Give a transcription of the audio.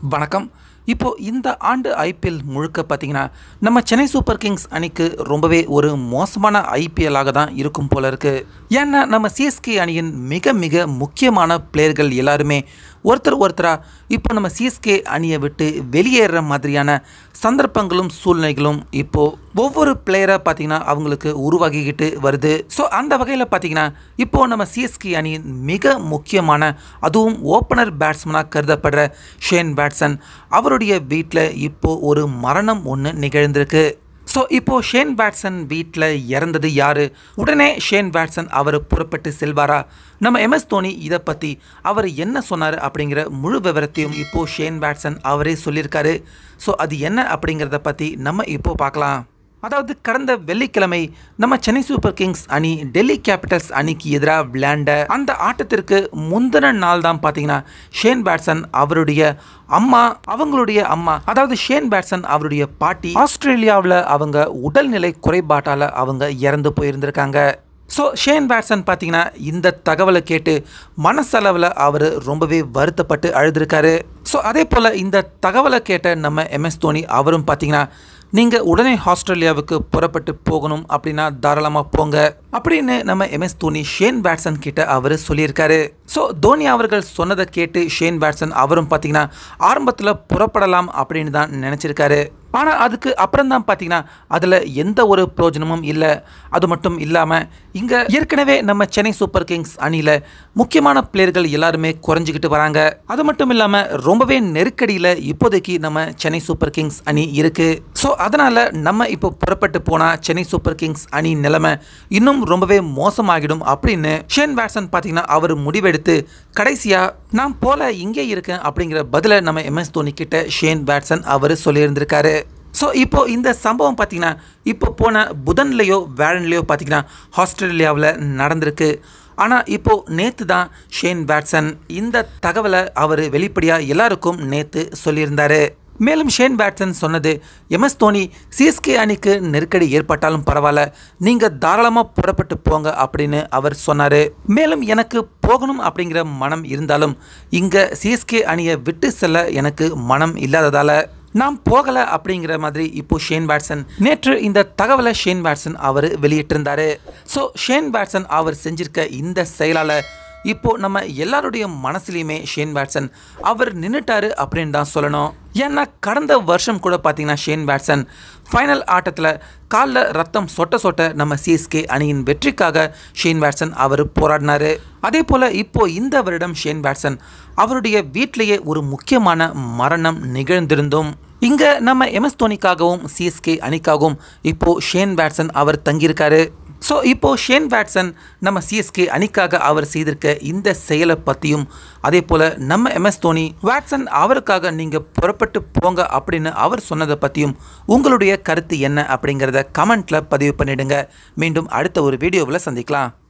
வணக்கம் இப்போ இந்த ஆண்டு ஐபிஎல் முழுக்க பார்த்தீங்கன்னா நம்ம சென்னை சூப்பர் கிங்ஸ் அணிக்கு ரொம்பவே ஒரு மோசமான ஐபிஎல்லாக தான் இருக்கும் போல இருக்கு ஏன்னா நம்ம சிஎஸ்கே அணியின் மிக மிக முக்கியமான பிளேயர்கள் எல்லாருமே ஒருத்தர் ஒருத்தராக இப்போ நம்ம சிஎஸ்கே அணியை விட்டு வெளியேற மாதிரியான சந்தர்ப்பங்களும் சூழ்நிலைகளும் இப்போ ஒவ்வொரு பிளேயராக பார்த்தீங்கன்னா அவங்களுக்கு உருவாகிக்கிட்டு வருது ஸோ அந்த வகையில் பார்த்தீங்கன்னா இப்போ நம்ம சிஎஸ்கே அணியின் மிக முக்கியமான அதுவும் ஓப்பனர் பேட்ஸ்மனாக கருதப்படுற ஷேன் பேட்சன் அவருடைய வீட்டில் இப்போ ஒரு மரணம் ஒன்று நிகழ்ந்திருக்கு ஸோ இப்போ ஷேன் பேட்சன் வீட்டில் இறந்தது யாரு உடனே ஷேன் பேட்சன் அவர் புறப்பட்டு செல்வாரா நம்ம எம்எஸ் தோனி இதை பற்றி அவர் என்ன சொன்னார் அப்படிங்கிற முழு விவரத்தையும் இப்போ ஷேன் பேட்சன் அவரே சொல்லியிருக்காரு ஸோ அது என்ன அப்படிங்கிறத பற்றி நம்ம இப்போ பார்க்கலாம் அதாவது கடந்த வெள்ளிக்கிழமை நம்ம சென்னை சூப்பர் கிங்ஸ் அணி டெல்லி கேபிட்டல்ஸ் அணிக்கு எதிராக விளையாண்ட அந்த ஆட்டத்திற்கு முந்தின நாள் தான் பார்த்தீங்கன்னா ஷேன் பேட்சன் அவருடைய அம்மா அவங்களுடைய அம்மா அதாவது ஷேன் பேட்சன் அவருடைய பாட்டி ஆஸ்திரேலியாவில் அவங்க உடல்நிலை குறைபாட்டால் அவங்க இறந்து போயிருந்திருக்காங்க ஸோ ஷேன் பேட்சன் பார்த்தீங்கன்னா இந்த தகவலை கேட்டு மனசளவில் அவர் ரொம்பவே வருத்தப்பட்டு அழுதுருக்காரு ஸோ அதே போல் இந்த தகவலை கேட்ட நம்ம எம்எஸ் தோனி அவரும் பார்த்தீங்கன்னா நீங்கள் உடனே ஆஸ்திரேலியாவுக்கு புறப்பட்டு போகணும் அப்படின்னா தாராளமாக போங்க அப்படின்னு நம்ம எம்எஸ் தோனி ஷேன் பேட்சன் கிட்ட அவர் சொல்லியிருக்காரு ஸோ தோனி அவர்கள் சொன்னதை கேட்டு ஷேன் பேட்சன் அவரும் பார்த்தீங்கன்னா ஆரம்பத்தில் புறப்படலாம் அப்படின்னு தான் நினச்சிருக்காரு ஆனால் அதுக்கு அப்புறம் தான் பார்த்தீங்கன்னா அதில் எந்த ஒரு பிரயோஜனமும் இல்லை அது மட்டும் இல்லாமல் இங்கே ஏற்கனவே நம்ம சென்னை சூப்பர் கிங்ஸ் அணியில் முக்கியமான பிளேயர்கள் எல்லாருமே குறைஞ்சிக்கிட்டு வராங்க அது மட்டும் இல்லாமல் ரொம்பவே நெருக்கடியில் இப்போதைக்கு நம்ம சென்னை சூப்பர் கிங்ஸ் அணி இருக்குது ஸோ அதனால் நம்ம இப்போ புறப்பட்டு போனால் சென்னை சூப்பர் கிங்ஸ் அணி நிலைமை இன்னும் ரொம்பவே மோசமாகிடும் அப்படின்னு ஷேன் பேட்சன் பார்த்தீங்கன்னா அவர் முடிவெடுத்து கடைசியாக நான் போல இங்கே இருக்கேன் அப்படிங்கிற பதிலை நம்ம எம்எஸ் தோனி கிட்ட ஷேன் பேட்சன் அவர் சொல்லியிருந்திருக்காரு ஸோ இப்போ இந்த சம்பவம் பார்த்தீங்கன்னா இப்போ போன புதன்லேயோ வேழன்லேயோ பார்த்தீங்கன்னா ஆஸ்திரேலியாவில் நடந்திருக்கு ஆனால் இப்போது நேற்று தான் ஷேன் பேட்சன் இந்த தகவலை அவர் வெளிப்படையாக எல்லாருக்கும் நேற்று சொல்லியிருந்தாரு மேலும் ஷேன் பேட்சன் சொன்னது எம்எஸ் தோனி சிஎஸ்கே அணிக்கு நெருக்கடி ஏற்பட்டாலும் பரவாயில்ல நீங்கள் தாராளமாக புறப்பட்டு போங்க அப்படின்னு அவர் சொன்னார் மேலும் எனக்கு போகணும் அப்படிங்கிற மனம் இருந்தாலும் இங்கே சிஎஸ்கே அணியை விட்டு செல்ல எனக்கு மனம் இல்லாததால் நாம் போகலை அப்படிங்கிற மாதிரி இப்போ ஷேன் பேட்சன் நேற்று இந்த தகவலை ஷேன் பேட்சன் அவர் வெளியிட்டிருந்தாரு ஸோ ஷேன் பேட்சன் அவர் செஞ்சிருக்க இந்த செயலால் இப்போ நம்ம எல்லாருடைய மனசுலையுமே ஷேன் பேட்சன் அவர் நின்றுட்டாரு அப்படின்னு தான் சொல்லணும் ஏன்னா கடந்த வருஷம் கூட பார்த்தீங்கன்னா ஷேன் பேட்சன் ஃபைனல் ஆட்டத்தில் காலில் ரத்தம் சொட்ட சொட்ட நம்ம சிஎஸ்கே அணியின் வெற்றிக்காக ஷேன் பேட்சன் அவர் போராடினார் அதே போல் இப்போ இந்த வருடம் ஷேன் பேட்சன் அவருடைய வீட்டிலேயே ஒரு முக்கியமான மரணம் நிகழ்ந்திருந்தும் இங்கே நம்ம எம்எஸ் தோனிக்காகவும் சிஎஸ்கே அணிக்காகவும் இப்போது ஷேன் பேட்சன் அவர் தங்கியிருக்காரு ஸோ இப்போது ஷேன் பேட்சன் நம்ம சிஎஸ்கே அணிக்காக அவர் செய்திருக்க இந்த செயலை பற்றியும் அதே போல் நம்ம எம்எஸ் தோனி வாட்சன் அவருக்காக நீங்கள் புறப்பட்டு போங்க அப்படின்னு அவர் சொன்னதை பற்றியும் உங்களுடைய கருத்து என்ன அப்படிங்கிறத கமெண்ட்டில் பதிவு பண்ணிடுங்க மீண்டும் அடுத்த ஒரு வீடியோவில் சந்திக்கலாம்